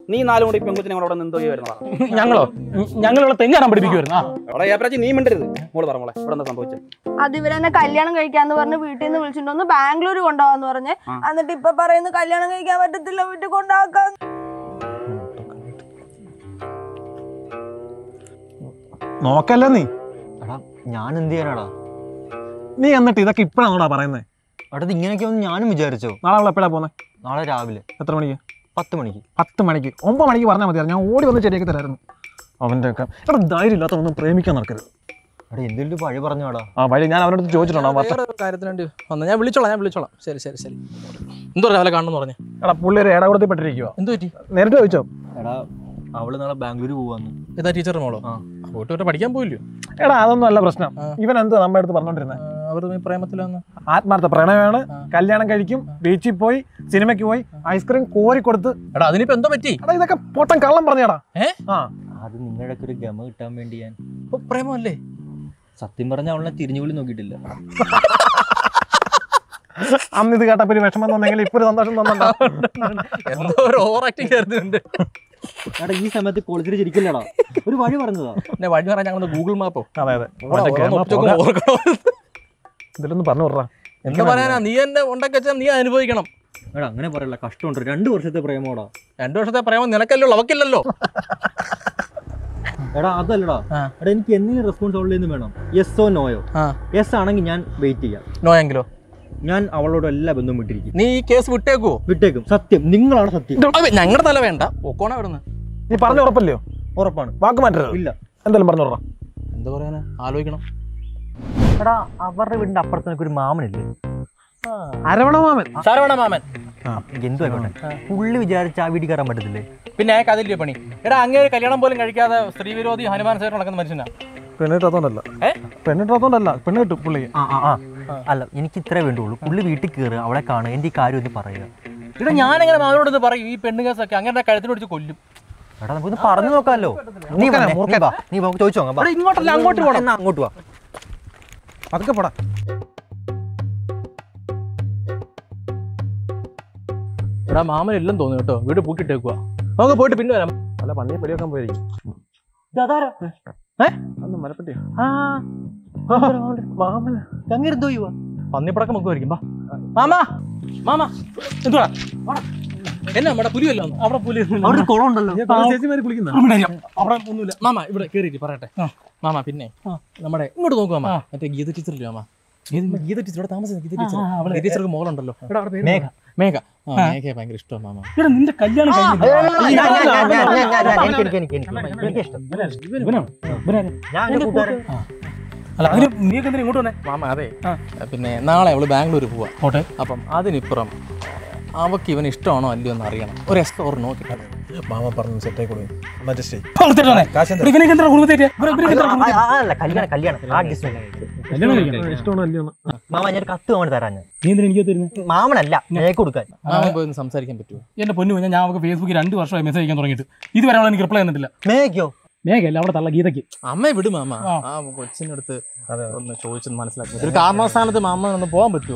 നീ നാലും കൂടി പെൺകുച്ചിനെ കൂടെ എന്തോ വരുന്നതാ ഞങ്ങളോ ഞങ്ങളിവിടെ തെങ്ങാറാൻ പഠിപ്പിക്കുമായിരുന്നു ആ അവിടെ ഏപ്രാച്ചി നീ മിണ്ടരുത് മോള് പറ മോളെ ഇവിടെ എന്താ സംഭവിച്ചത് അത് ഇവരെന്നെ കല്യാണം കഴിക്കാന്ന് പറഞ്ഞ് വീട്ടിൽ നിന്ന് വിളിച്ചിട്ട് വന്ന് ബാംഗ്ലൂർ കൊണ്ടുപോകാന്ന് പറഞ്ഞ് ആ. എന്നിട്ട് ഇപ്പൊ പറയുന്നു കല്യാണം കഴിക്കാൻ പറ്റത്തില്ല വീട്ടിൽ കൊണ്ടാക്കാൻ നോക്കല്ലേ നീ എടാ ഞാൻ എന്ത് ചെയ്യാനാടാ നീ എന്നിട്ട് ഇതൊക്കെ ഇപ്പഴാണോടാ പറയുന്നത് എടാ ഇത് ഇങ്ങനെയൊക്കെ ഒന്ന് ഞാനും വിചാരിച്ചോ നാളെ അവൾ എപ്പോഴാ പോകുന്നത് നാളെ രാവിലെ എത്ര മണിക്ക് പത്ത് മണിക്ക് പത്ത് മണിക്ക് ഒമ്പത് മണിക്ക് പറഞ്ഞാൽ മതിയായിരുന്നു ഞാൻ ഓടി വന്ന് ശരിയാക്കി തരായിരുന്നു അവൻ്റെ ഒക്കെ എടാ ധൈര്യം ഇല്ലാത്തൊന്നും പ്രേമിക്കാൻ നടക്കരുത് എടാ എന്തെങ്കിലും വഴി പറഞ്ഞോടാ ആ വഴി ഞാൻ അവനോട് ചോദിച്ചിട്ടുണ്ടോ ആ പത്ത് വേറെ ഒരു കാര്യത്തിന് വേണ്ടി വന്നു ഞാൻ വിളിച്ചോളാം ഞാൻ വിളിച്ചോളാം ശരി ശരി ശരി എന്തോ രാവിലെ കാണണമെന്ന് പറഞ്ഞു എടാ പുള്ളി ഒരു ഇടകൂടത്തിൽ പെട്ടിരിക്കുക എന്ത് പറ്റി നേരിട്ട് ചോദിച്ചോ എടാ അവള് നാളെ ബാംഗ്ലൂർ പോവാന്ന് ഏതാ ടീച്ചർ മോളോ ആ. പോയിട്ട് വരെ പഠിക്കാൻ പോയില്ലോ എടാ അതൊന്നും അല്ല പ്രശ്നം ആ. ഇവൻ എന്താ നമ്മുടെ അടുത്ത് പറഞ്ഞോണ്ടിരുന്നത് അവർ തമ്മിൽ പ്രേമത്തിലാന്ന് ആത്മാർത്ഥ പ്രണയമാണ് ആ. കല്യാണം കഴിക്കും ബീച്ചിൽ പോയി സിനിമയ്ക്ക് പോയി ഐസ്ക്രീം കോരി കൊടുത്ത് എടാ അതിനിപ്പോ എന്തോ പറ്റി എടാ ഇതൊക്കെ പൊട്ടൻ കള്ളം പറഞ്ഞടാ ഏ? ആ അത് നിങ്ങളുടെ ഒരു ഗമ കിട്ടാൻ വേണ്ടി ഞാൻ ഇപ്പൊ പ്രേമല്ലേ സത്യം പറഞ്ഞ അവളെ തിരിഞ്ഞു പോലും നോക്കിയിട്ടില്ല അന്ന് ഇത് കേട്ടപ്പോ ഒരു വിഷമം തോന്നെങ്കിൽ ഇപ്പൊ ഒരു സന്തോഷം തോന്നണ്ട എന്തോ ഒരു ഓവർ ആക്ടിങ് ആയിരുന്നു എടാ ഈ സമയത്ത് കോളേജിൽ ചിരിക്കില്ലടാ ഒരു വഴി പറഞ്ഞതാ എന്നെ വഴി പറയാൻ ഞങ്ങൾ ഗൂഗിൾ മാപ്പോ അതെ അതെ മറ്റേ camera പോകാം. ഇതിലൊന്ന് പറഞ്ഞു വിടറാ എന്താ പറയാനാ നീ എന്നെ ഉണ്ടാക്കി വെച്ചാൽ നീ അനുഭവിക്കണം എടാ അങ്ങനെ പറയല്ല കഷ്ടമുണ്ട് രണ്ട് വർഷത്തെ പ്രേമോടാ രണ്ടു വർഷത്തെ പ്രേമം നിനക്കല്ലോ അവക്കില്ലല്ലോ എടാ അതല്ലടാ ആ. എടാ എനിക്ക് എന്തെങ്കിലും റെസ്പോൺസ് അവളിൽ നിന്ന് വേണം യെസ്സോ നോയോ ആ യെസ് ആണെങ്കിൽ ഞാൻ വെയിറ്റ് ചെയ്യാം നോയെങ്കിലോ ഞാൻ അവളോട് എല്ലാ ബന്ധവും വിട്ടിരിക്കും നീ ഈ കേസ് വിട്ടേക്കുവോ വിട്ടേക്കും സത്യം നിങ്ങളാണ് സത്യം ഞങ്ങളുടെ തല വേണ്ട ഒക്കോണ വിടുന്ന് നീ പറഞ്ഞ ഉറപ്പല്ലയോ ഉറപ്പാണ് വാക്ക് മാറ്റരുത് ഇല്ല എന്തായാലും പറഞ്ഞു വിടറാ എന്താ പറയാനാ ആലോചിക്കണം എടാ അവരുടെ വീടിന്റെ അപ്പുറത്ത് നിനക്ക് ഒരു മാമനില്ലേ അരവണ മാമൻ ശരവണ മാമൻ എന്തോ ആയിക്കോട്ടെ പുള്ളി വിചാരിച്ച ആ വീട്ടിൽ കയറാൻ പറ്റത്തില്ലേ പിന്നെ അയാൾക്ക് അതില്ലേ പണി എടാ അങ്ങേര് കല്യാണം പോലും കഴിക്കാതെ സ്ത്രീ വിരോധി ഹനുമാൻ സേവനം നടക്കുന്ന മനുഷ്യനാ പെണ്ണിട്ടാത്തോണ്ടല്ല ഏ? പെണ്ണിട്ടാത്തോണ്ടല്ല പെണ്ണ് കിട്ടും പുള്ളിക്ക് ആ ആ ആ അല്ല എനിക്ക് ഇത്രേ വേണ്ടുള്ളൂ പുള്ളി വീട്ടിൽ കയറുക അവളെ കാണുക എൻ്റെ ഈ കാര്യം ഒന്ന് പറയുക എടാ ഞാനെങ്ങനെ മാമനോട് ഇത് പറയും ഈ പെണ്ണ് കേസൊക്കെ അങ്ങനെ കഴുത്തിനൊടിച്ച് കൊല്ലും എടാ നമുക്കൊന്ന് പറഞ്ഞു നോക്കാമല്ലോ നീ വാ, നീ വാ നീ വാ ചോദിച്ചു നോക്കാം വാ. എടാ ഇങ്ങോട്ടല്ല അങ്ങോട്ട് പോകണം എന്നാ അങ്ങോട്ട് വാ അതൊക്കെ പോടാ എടാ മാമൻ എല്ലാം തോന്നുന്നു കേട്ടോ വീട് പൂട്ടിട്ടേക്കുക നമുക്ക് പോയിട്ട് പിന്നെ വരാം അല്ല പന്നിയെ പടിവെക്കാൻ പോയിരിക്കും ഏ? അന്ന് മരപ്പെട്ടി ആ മാമൻ അങ്ങേരെന്തോ ചെയ്യുക പന്നിപ്പടക്കം വെക്കുമായിരിക്കും വാ മാമാ മാമാ എന്തുവാ വാടാ. എന്നാ നമ്മുടെ പുലിയല്ലോ അവിടെ പുലി അവിടെ ഒരു കുളം ഉണ്ടല്ലോ ചേച്ചിമാര് കുളിക്കുന്ന അവിടെ ഒന്നുമില്ല മാമ ഇവിടെ കേറിയിട്ട് പറയട്ടെ മാമ പിന്നെ നമ്മുടെ ഇങ്ങോട്ട് നോക്കുക മാമ മറ്റേ ഗീത ടീച്ചറില്ലേ മാമ ഗീത ടീച്ചർ ഇവിടെ താമസിക്കുന്ന ഗീത ടീച്ചർ ഗീത ടീച്ചർക്ക് മോളുണ്ടല്ലോ മേഘ മേഘ ആ മേഘയെ ഭയങ്കര ഇഷ്ടമാണ് മാമ എടാ നിന്റെ കല്യാണം ഞാൻ- ഞാൻ- ഞാൻ- ഞാൻ- ഞാൻ- ഞാൻ- ഞാൻ- എനിക്ക് എനിക്ക് എനിക്ക് എനിക്ക് എനിക്ക് ഇഷ്ടം ഞാൻ എൻ്റെ കൂട്ടുകാരൻ അല്ല അതിന് നീയൊക്കെ എന്തിനാ ഇങ്ങോട്ട് വന്നേ മാമ അതെ പിന്നെ നാളെ അവള് ബാംഗ്ലൂർ പോവാ പോട്ടെ അപ്പം അതിനിപ്പുറം അവക്ക് ഇവന് ഇഷ്ടമാണോ അല്ലയോ എന്ന് അറിയണം ഒരു എക്സ്പ്ലോർ നോക്കിയിട്ട് മാമ പറഞ്ഞു സെറ്റായി കൊടുക്കും മജസ്റ്റേ ആ, ആ, ആ, അല്ല കല്യാണം കല്യാണം ആ ഡിസ്റ്റൻസ് ഇഷ്ടമാണോ അല്ലയോ മാമ ഞാൻ ഒരു കത്ത് മാമന് തരാൻ ഞാൻ നീ എന്തിനാ എനിക്ക് തരുന്നത് മാമനല്ല മേക്ക് കൊടുക്കാൻ മാമൻ പോയി ഒന്ന് സംസാരിക്കാൻ പറ്റുമോ എന്റെ പൊന്നു ഞാൻ അവർക്ക് ഫേസ്ബുക്കിൽ രണ്ട് വർഷമായി മെസ്സേജ് അയക്കാൻ തുടങ്ങിയിട്ട് ഇതുവരെ അവൾ എനിക്ക് റിപ്ലൈ തന്നിട്ടില്ല മേക്കോ മേഘല്ല അവിടെ തള്ള ഗീതയ്ക്ക് അമ്മ വിട് മാമ ആ. ആ കൊച്ചിൻ്റെ അടുത്ത് ഒന്ന് ചോദിച്ചൊന്ന് മനസ്സിലാക്കി ഒരു കാരണവസ്ഥാനത്ത് മാമ ഒന്ന് പോകാൻ പറ്റുമോ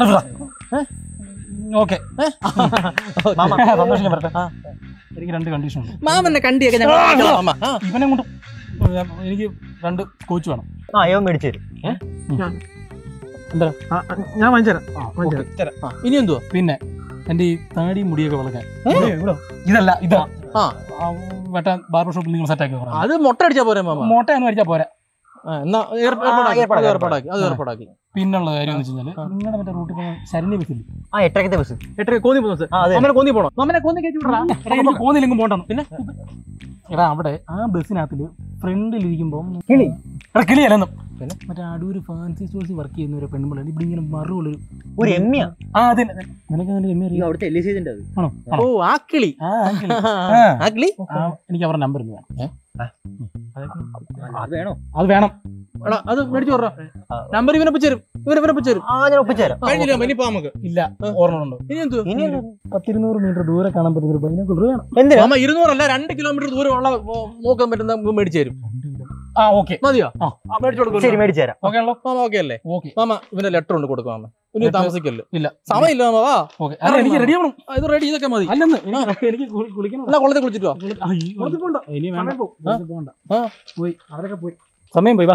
ഓക്കെ മാമ സന്തോഷം പറട്ടെ എനിക്ക് രണ്ട് കണ്ടീഷൻ ഉണ്ട് മാമന്റെ കണ്ടിയൊക്കെ ഞങ്ങൾ വാങ്ങിക്കണം, മാമ ആ. ഇവനെ കൊണ്ട് എനിക്ക് രണ്ട് കോച്ച് വേണം ആ അയ്യോ മേടിച്ചു തരും എന്താ ഞാൻ വാങ്ങിച്ചുതരാം ആ, ഇനി എന്തുവാ പിന്നെ എന്റെ ഈ താടി മുടിയൊക്കെ വളക്കാൻ ഇതല്ല ഇതാ ആ ആ, വെട്ടാൻ ബാർബർ ഷോപ്പിൽ നിങ്ങൾ സെറ്റ് ആക്കി തരണം. അത് മുട്ട അടിച്ചാ പോരെ മാമ മോട്ടയൊന്നും അടിച്ചാൽ പോരാ ആ, എന്നാ ഏർപ്പ- ഏർപ്പാടാക്കി, ഏർപ്പാടാക്കി, അത് ഏർപ്പാടാക്കി അത് ഏർപ്പാടാക്കി പിന്നുള്ള കാര്യം എന്ന് വെച്ച് കഴിഞ്ഞാൽ നിങ്ങളുടെ മറ്റേ റൂട്ടിൽ പോകുന്ന ശരണ്യ ബസ്സില്ല ആ എട്ടരക്കത്തെ ബസ് എട്ടര കോന്നി പോകുന്നത് ആ അതെ മാമനെ കോന്നി പോണോ മാമനെ കോന്നി കയറ്റി വിടറാ എടാ എനിക്ക് പോകുന്നില്ലെങ്കിൽ പോണ്ടെന്ന് പിന്നെ എടാ അവിടെ ആ ബസ്സിനകത്തില് ഫ്രണ്ടിൽ ഇരിക്കുമ്പോൾ കിളി എടാ കിളിയല്ലെന്നും പിന്നെ? മറ്റേ അടൂര് ഫാൻസി സ്റ്റോഴ്സിൽ വർക്ക് ചെയ്യുന്ന ഒരു പെൺപിള്ളേർ ഇവിടെ ഇങ്ങനെ മറുള്ളൊരു ഒരു എമ്മിയാ ആ അതെ നിനക്ക് അതിന്റെ എമ്മ അറിയാം അവിടുത്തെ എൽ ഏജന്റ് അത് ആണോ ഓ ആ കിളി ആ ആ കിളി. ആ കിളി ആ, എനിക്ക് അവരുടെ നമ്പർ ഒന്ന് വേണം അത് വേണോ അത് വേണം എടാ അത് മേടിച്ചു വിടറാ നമ്പർ ഇവനെ വെച്ചേരും ഇവനെ ഇവനെ വെച്ചേരും ആ ഞാൻ ഒപ്പിച്ചുതരാം കഴിഞ്ഞില്ല ഇനി പോവാം നമുക്ക് ഇല്ല ഓർമ്മയുണ്ടോ ഇനി എന്തു ഇനി പത്തിരുന്നൂറ് മീറ്റർ ദൂരെ കാണാൻ പറ്റുന്ന ഒരു ബൈനോക്കുലർ വേണം എന്തിനാ മാമ ഇരുന്നൂറല്ല രണ്ട് കിലോമീറ്റർ ദൂരമുള്ള ഓ, നോക്കാൻ പറ്റുന്ന നമുക്ക് മേടിച്ചു തരും ആ ഓക്കെ മതിയോ ആ. ആ, മേടിച്ചു കൊടുക്കും ശരി മേടിച്ചു തരാം ഓക്കെ ആണല്ലോ മാമ ഓക്കെ അല്ലേ ഓക്കെ മാമ ഇവന്റെ ലെറ്റർ ഉണ്ട് കൊടുക്കാം മാമ ഇനി താമസിക്കല്ലോ ഇല്ല സമയമില്ല മാമ വാ ഓക്കെ അല്ല എനിക്ക് റെഡി ആവണം ആ, ഇത് റെഡി ഇതൊക്കെ മതി അല്ലെന്ന് എനിക്ക് എനിക്ക് കുളി- കുളിക്കണം എന്നാ കൊള്ളത്തെ കുളിച്ചിട്ട് വാ കുളത്തിൽ പോണ്ട ഇനി വേണ്ട ആ? കുളത്തിൽ പോണ്ട ആ. പോയി അവരൊക്കെ പോയി സമയം പോയി വാ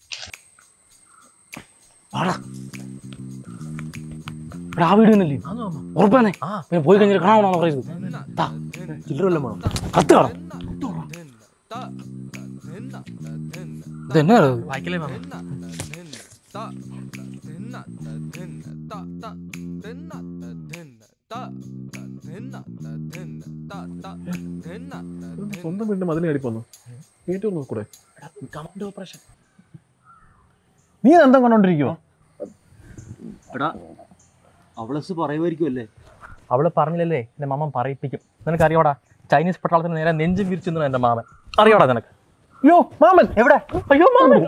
ഇവിടെ ആ വീട് തന്നെയല്ലേ ഉറപ്പാണേ പിന്നെ പോയി കഴിഞ്ഞിട്ട് കാണാമെന്നാണ് പറയുന്നത് താ ചില്ലറല്ല വേണം കത്ത് കാണാം ഇതെന്നാ വായിക്കലേ മാമ സ്വന്തം വീടിന്റെ മതിൽ കയറി പോന്നു ഏറ്റവും നോക്കൂടെ കമന്റ് ഓപ്പറേഷൻ നീ എന്താ കണ്ടോണ്ടിരിക്കുവോ എടാ അവളസ് പറയുമായിരിക്കും അല്ലേ അവള് പറഞ്ഞില്ലല്ലേ എന്റെ മാമൻ പറയിപ്പിക്കും നിനക്ക് അറിയോടാ ചൈനീസ് പട്ടാളത്തിന് നേരെ നെഞ്ചും വിരിച്ചു എന്റെ മാമൻ അറിയോടാ നിനക്ക് അയ്യോ മാമൻ എവിടെ അയ്യോ മാമൻ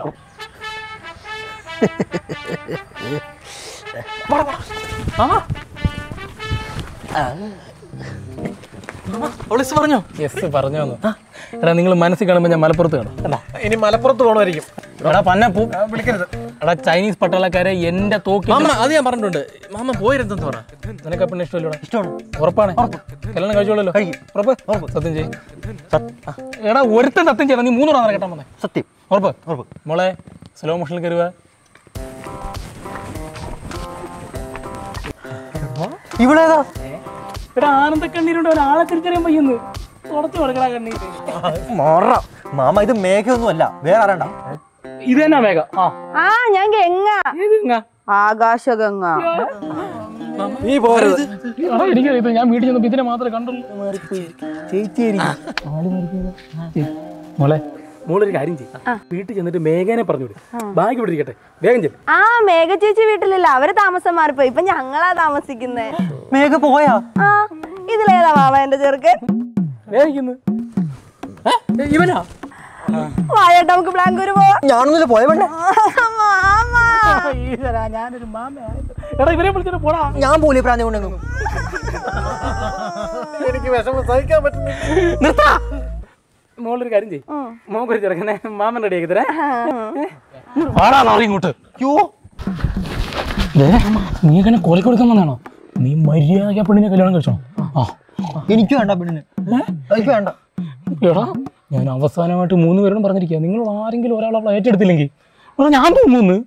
അവളിസ് പറഞ്ഞോ യെസ് പറഞ്ഞോ എടാ നിങ്ങൾ മനസ്സിൽ കാണുമ്പോൾ ഞാൻ മലപ്പുറത്ത് കാണും കണ്ടാ ഇനി മലപ്പുറത്ത് പോകണമായിരിക്കും എടാ പന്ന പോ വിളിക്കരുത് എടാ ചൈനീസ് പട്ടാളക്കാരെ എന്റെ തോക്കി മാമ അത് ഞാൻ പറഞ്ഞിട്ടുണ്ട് മാമ പോയിരുന്നെന്ന് പറ നിനക്ക് അപ്പം ഇഷ്ടമല്ലോ ഇഷ്ടമാണ് ഉറപ്പാണ് കല്യാണം കഴിച്ചോളല്ലോ ഉറപ്പ് സത്യം ചെയ്യും എടാ ഒരുത്തൻ സത്യം ചെയ്യണം നീ മൂന്ന് റൗണ്ട് കേട്ടാ വന്നേ സത്യം ഉറപ്പ് ഉറപ്പ്. മോളെ സ്ലോ മോഷനിൽ കയറുക ഇവളേതാ എടാ ആനന്ദ കണ്ണീരുണ്ട് ഒരാളെ തിരിച്ചറിയാൻ പയ്യുന്നു തുടച്ചു കൊടുക്കടാ കണ്ണീര് മോറ മാമ ഇത് മേഘയൊന്നും അല്ല വേറെ ആരണ്ട ഇത് തന്നെ വേഗ ആ ആ ഞാൻ ഗംഗ ഏത് ഇങ്ങ? ആകാശഗംഗ നീ പോരുത് എടാ എനിക്കറിയത് ഞാൻ വീട്ടിൽ ചെന്നപ്പോ ഇതിനെ മാത്രമേ കണ്ടുള്ളൂ മോളെ മോളൊരു കാര്യം ചെയ്യും വീട്ടിൽ ചെന്നിട്ട് മേഘനെ പറഞ്ഞു വിടും ബാഗ് ഇവിടെ ഇരിക്കട്ടെ വേഗം ചെല്ലും ആ മേഘ ചേച്ചി വീട്ടിലില്ല അവര് താമസം മാറിപ്പോയി ഇപ്പൊ ഞങ്ങളാ താമസിക്കുന്നേ മേഘ പോയാ ആ ഇതിലേതാ മാമ എന്റെ ചെറുക്കൻ വേഗിക്കുന്നു ഇവനാ വായട്ട് നമുക്ക് ബ്ലാങ്കൂര് പോവാം ഞാനൊന്നുമില്ല പോയ വേണ്ട മാമ ഞാനൊരു മാമയായിട്ട് എടാ ഇവരെ വിളിച്ചിട്ട് പോടാ ഞാൻ പോലെ പ്രാന്തി കൊണ്ടെങ്കിലും എനിക്ക് വിഷമം സഹിക്കാൻ പറ്റുന്നില്ല നിർത്താ മോളൊരു കാര്യം ചെയ്യും മോക്കൊരു ചെറുക്കനെ മാമൻ റെഡി ആക്കി തരാം പാടാ നാളെ ഇങ്ങോട്ട് യോ നീ ഇങ്ങനെ കോലി കൊടുക്കാൻ വന്നാണോ നീ മര്യാദ പെണ്ണിനെ കല്യാണം കഴിച്ചോ ആ എനിക്ക് വേണ്ട പെണ്ണിന് എനിക്ക് വേണ്ട എടാ ഞാൻ അവസാനമായിട്ട് മൂന്ന് പേരോടും പറഞ്ഞിരിക്കുക നിങ്ങൾ ആരെങ്കിലും ഒരാൾ അവളെ ഏറ്റെടുത്തില്ലെങ്കിൽ എടാ ഞാൻ തോന്നുന്നു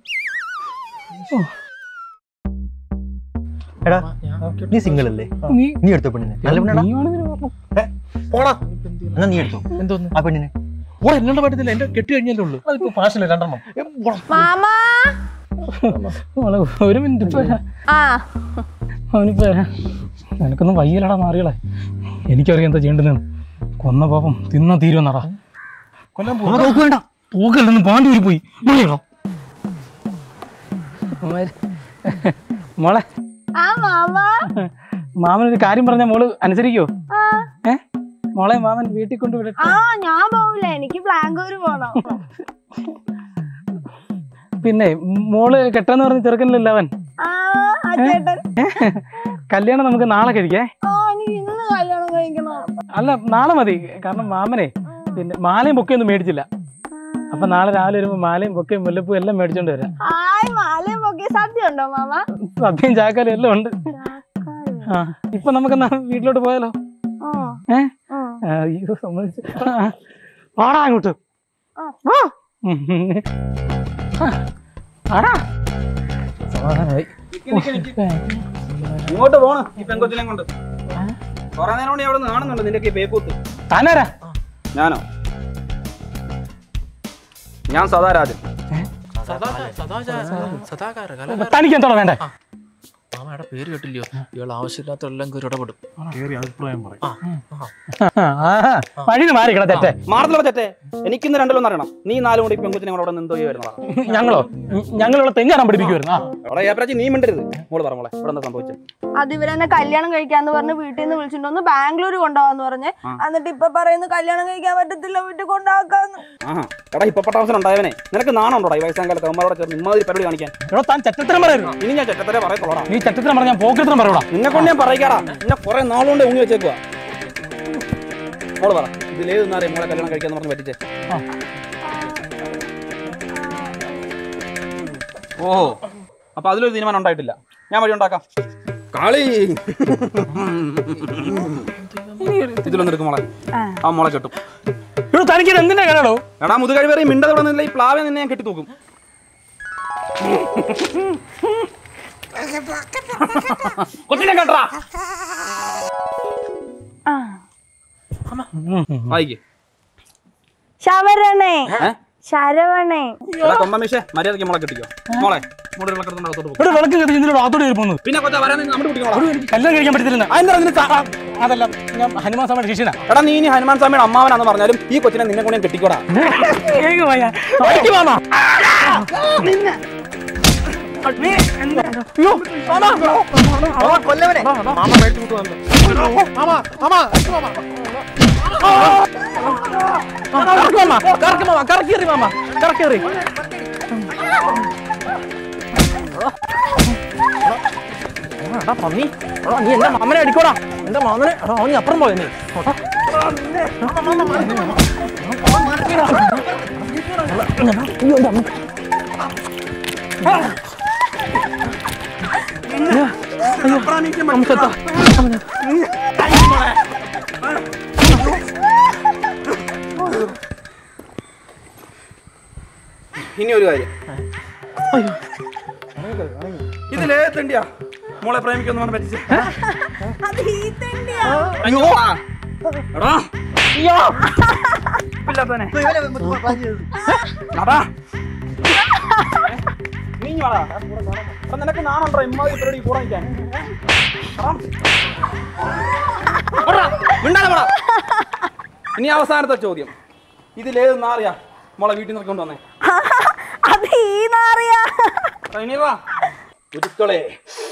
എടാ നീ സിംഗിൾ അല്ലേ നീ നീ എടുത്ത പെണ്ണിനെ നല്ല പെണ്ണാ നീയാണെന്ന് പറഞ്ഞു പോടാ എന്നാ നീ എടുത്തോ എന്തോന്ന് ആ പെണ്ണിനെ ഓ എന്നോട് പറ്റത്തില്ല എന്റെ കെട്ടി കഴിഞ്ഞല്ലേ ഉള്ളൂ അതിപ്പോ ഫാഷനിൽ രണ്ടെണ്ണം മാമ മോളെ, ഒരു മിനിറ്റ് ഇപ്പൊ വരാം. ആ അവനിപ്പോ വരാം. നിനക്കൊന്നും വയ്യലടാ മാറിയളെ എനിക്കറിയാം എന്താ ചെയ്യേണ്ടതെന്ന് കൊന്ന പാപം തിന്നാ തീരുമെന്നാടാ കൊല്ലാൻ മാമ നോക്ക് വേണ്ട പോകല്ലെന്ന് പാണ്ടി ഊരി പോയി മാറിയളോ മോളെ ആ മാമ മാമനൊരു കാര്യം പറഞ്ഞ മോള് അനുസരിക്കോ ആ ഏ മോളെ മാമൻ വീട്ടിൽ കൊണ്ട് വിടട്ടെ ആ ഞാൻ പോവില്ല എനിക്ക് ബ്ലാങ്കൂര് പോണം പിന്നെ മോള് കെട്ടെന്ന് പറഞ്ഞ ചെറുക്കനില്ലല്ലോ അവൻ ആ ആ ചേട്ടൻ കല്യാണം നമുക്ക് നാളെ കഴിക്കേ ആ എനിക്ക് ഇന്ന് കല്യാണം കഴിക്കണം അല്ല നാളെ മതി കാരണം മാമനെ പിന്നെ മാലയും ബൊക്കെയൊന്നും മേടിച്ചില്ല അപ്പൊ നാളെ രാവിലെ വരുമ്പോ മാലയും ബൊക്കയും മുല്ലപ്പൂ എല്ലാം മേടിച്ചോണ്ട് വരാം ഹായ് മാലയും പൊക്കി സദ്യ ഉണ്ടോ മാമ സദ്യയും ചാക്കാലും എല്ലാം ഉണ്ട് ആ ഇപ്പൊ നമുക്കെന്നാ വീട്ടിലോട്ട് പോയാലോ ആ ഏ ആ ആ, അയ്യോ സമ്മതിച്ചു ആ, വാടാ അങ്ങോട്ട് ആ. ആ. ഉം. ആ. ആടാ സമാധാനമായി ഇങ്ങോട്ട് പോണ് ഈ പെങ്കൊച്ചിനെ കൊണ്ട് കുറെ നേരം കൊണ്ട് ഞാൻ അവിടെ കാണുന്നുണ്ട് നിന്റെ ഈ പേക്കൂത്ത് താനാരാ ഞാനോ ഞാൻ സദാരാജൻ തനിക്ക് എന്താണോ വേണ്ടേ മാമയുടെ പേര് കേട്ടില്ലയോ ഇയാൾ ആവശ്യമില്ലാത്ത എല്ലാം കയറി ഇടപെടും കേറി അഭിപ്രായം പറയും വഴിന്ന് മാറി കിട തെറ്റേ മാറത്തില്ല തെറ്റേ എനിക്കിന്ന് രണ്ടിലൊന്നും അറിയണം നീ നാലും കൂടി ഈ പെങ്കൊച്ചിനെ കൂടെ അവിടെ നിന്ന് എന്തോ ചെയ്യുമായിരുന്നു ഞങ്ങളോ ഞങ്ങളിവിടെ തെഞ്ഞാറാൻ പഠിപ്പിക്കുമായിരുന്നു ആ അവിടെ ഏപ്രാച്ചി നീ മിണ്ടരുത് മോള് പറ മോളെ ഇവിടെ എന്താ സംഭവിച്ചത് അത് ഇവരെന്നെ കല്യാണം കഴിക്കാന്ന് പറഞ്ഞ് വീട്ടിൽ നിന്ന് വിളിച്ചിട്ട് ഒന്ന് ബാംഗ്ലൂർ കൊണ്ടുപോകാന്ന് പറഞ്ഞ് ആ. എന്നിട്ട് ഇപ്പൊ പറയുന്നു കല്യാണം കഴിക്കാൻ പറ്റത്തില്ല വീട്ടിൽ കൊണ്ടാക്കാന്ന് ആ എടാ ഇപ്പൊ പട്ടാമസൻ ഉണ്ടായവനെ നിനക്ക് നാണുണ്ടോടാ ഈ വയസ്സാം കാലത്ത് അമ്മമാരോടെ ചേർന്ന് ഇമ്മാതിരി പരിപാടി കാണിക്കാൻ എടോ താൻ ചറ്റത്തരം പറയരുത് ഇനി ഞാൻ ചെറ്റത്തരെ പറയത്തോളാ നീ ചറ്റത്തരം പറഞ്ഞ ഞാൻ പോക്കറ്റരം പറയൂടാ നിന്നെ കൊണ്ട് ഞാൻ പറയിക്കാടാ നിന്നെ കുറെ നാളുകൊണ്ട് ഊങ്ങി വെച്ചേക്കുക മോള് പറ ഇതിലേത് നാറിയ മോളെ കല്യാണം കഴിക്കാന്ന് പറഞ്ഞ് പറ്റിച്ചേ ഓഹോ അപ്പൊ അതിലൊരു തീരുമാനം ഉണ്ടായിട്ടില്ല ഞാൻ വഴി ഉണ്ടാക്കാം കളി ഇതിലൊന്നും എടുക്കും മോളെ ആ മോളെ കെട്ടും ഇവിടെ തനിക്ക് ഇത് എന്തിനാ കാണാടോ എടാ മുതുകഴിവേറി മിണ്ടത് ഇവിടെ നിന്നില്ല ഈ പ്ലാവെ നിന്നെ ഞാൻ കെട്ടി തൂക്കും കൊച്ചിനെ കേട്ടറാ ആ. വായിക്ക് ശവരണേ ഏ? ശരവണേ എടാ കൊമ്പമീശേ മര്യാദയ്ക്ക് മോളെ കെട്ടിക്കോ മോളെ മോളെ വിളക്കെടുത്തോണ്ട് അകത്തോട്ട് പോകും ഇവിടെ വിളക്ക് കത്തി ഇതിന്റെ ആത്തോട് കയറി പോകുന്നത് പിന്നെ കൊച്ചാ വരാൻ നമ്മുടെ കുട്ടികളാ കല്യാണം കഴിക്കാൻ പറ്റത്തില്ല അതിന്റെ അതിന് ത- ആ, അതല്ല ഞാൻ ഹനുമാൻ സ്വാമിയുടെ ശിഷ്യനാ എടാ നീ ഇനി ഹനുമാൻ സ്വാമിയുടെ അമ്മാവനാന്ന് പറഞ്ഞാലും ഈ കൊച്ചിനെ നിന്നെ കൊണ്ട് ഞാൻ കെട്ടിക്കോടാ ഏക വയ്യ. വഴിക്ക് വാ, മാ. അയ്യോ, മാമാ. കൊല്ലവനെ മാമാ, കറക്ക് മാമാ, കറക്ക് മാമാ, കറക്കേറി മാമാ, കറക്കേറി. എടാ, പന്നി. എടാ, നീ എന്റെ മാമനെ അടിക്കോടാ എന്റെ മാമനെ എടാ അവൻ അപ്പുറം പോയ നീ ഓടാ. അയ്യോ, എന്റെ അമ്മ. അംസത്താ. ഇനി ഒരു കാര്യം ഇതിലേ തെണ്ടിയാ മോളെ പ്രേമിക്കൊന്നും പറഞ്ഞ പറ്റിച്ച് അത് ഈ തെണ്ടിയാ അയ്യോ എടാ ഇല്ലാത്തവനെ. എടാ. നീ ഇങ്ങ് വാടാ. എടാ, നിനക്ക് നാണുണ്ടോ ഇമ്മാതിരി പരിപാടി കൂടെ നിൽക്കാൻ എടാ. ഓടാ, മിണ്ടാതെ പോടാ. ഇനി അവസാനത്തെ ചോദ്യം ഇതിലേത് നാറിയാ മോളെ വീട്ടിൽ നിന്ന് കൊണ്ടുവന്നേ അത് ഈ നാറിയാ എടാ, ഇനി വാ ഉരുക്കളെ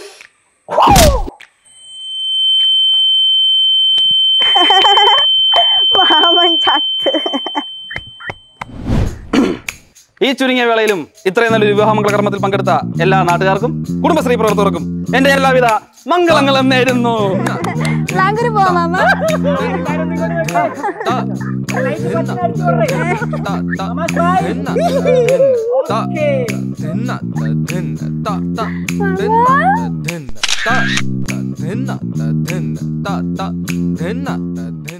മാമൻ ചത്ത് ഈ ചുരുങ്ങിയ വേളയിലും ഇത്രയും നല്ലൊരു വിവാഹമംഗള കർമ്മത്തിൽ പങ്കെടുത്ത എല്ലാ നാട്ടുകാർക്കും കുടുംബശ്രീ പ്രവർത്തകർക്കും എന്റെ എല്ലാവിധ മംഗളങ്ങളും നേരുന്നു ലാങ്കുരി പോവാ മാമ Then